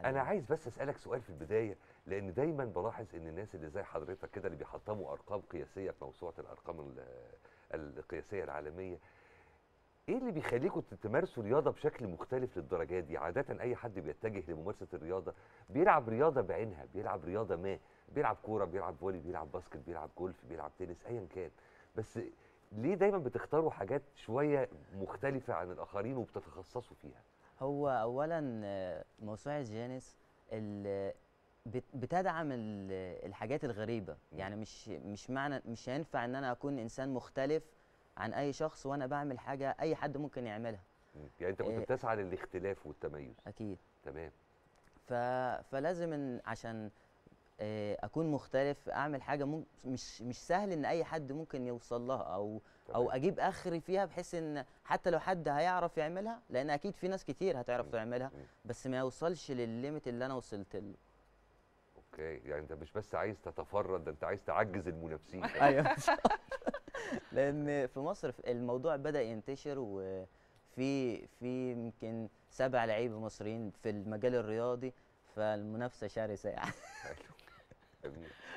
انا عايز بس اسالك سؤال في البدايه لان دايما بلاحظ ان الناس اللي زي حضرتك كده اللي بيحطموا ارقام قياسيه في موسوعه الارقام ال- القياسيه العالميه ايه اللي بيخليكم تمارسوا رياضه بشكل مختلف للدرجات دي عاده اي حد بيتجه لممارسه الرياضه بيلعب رياضه بعينها بيلعب رياضه ما بيلعب كوره بيلعب فولي بيلعب باسكت بيلعب جولف بيلعب تنس ايا كان بس ليه دايما بتختاروا حاجات شويه مختلفه عن الاخرين وبتتخصصوا فيها هو اولا آه، موسوعه جينيس ال- بت- بتدعم ال- الحاجات الغريبه مم. يعني مش مش معنى مش هينفع ان انا اكون انسان مختلف عن اي شخص وانا بعمل حاجه اي حد ممكن يعملها مم. يعني انت كنت إيه. بتسعى للاختلاف والتميز اكيد تمام ف... فلازم إن عشان آه، اكون مختلف اعمل حاجه مم... مش مش سهل ان اي حد ممكن يوصل لها او او تمام. اجيب اخري فيها بحيث ان حتى لو حد هيعرف يعملها لان اكيد في ناس كتير هتعرف مم. تعملها مم. بس ما يوصلش للليميت اللي انا وصلت له اوكي يعني انت مش بس عايز تتفرد ده انت عايز تعجز المنافسين ايوه لان في مصر الموضوع بدا ينتشر وفي في يمكن سبع لعيبه مصريين في المجال الرياضي فالمنافسه شرسه يعني حلو. جميل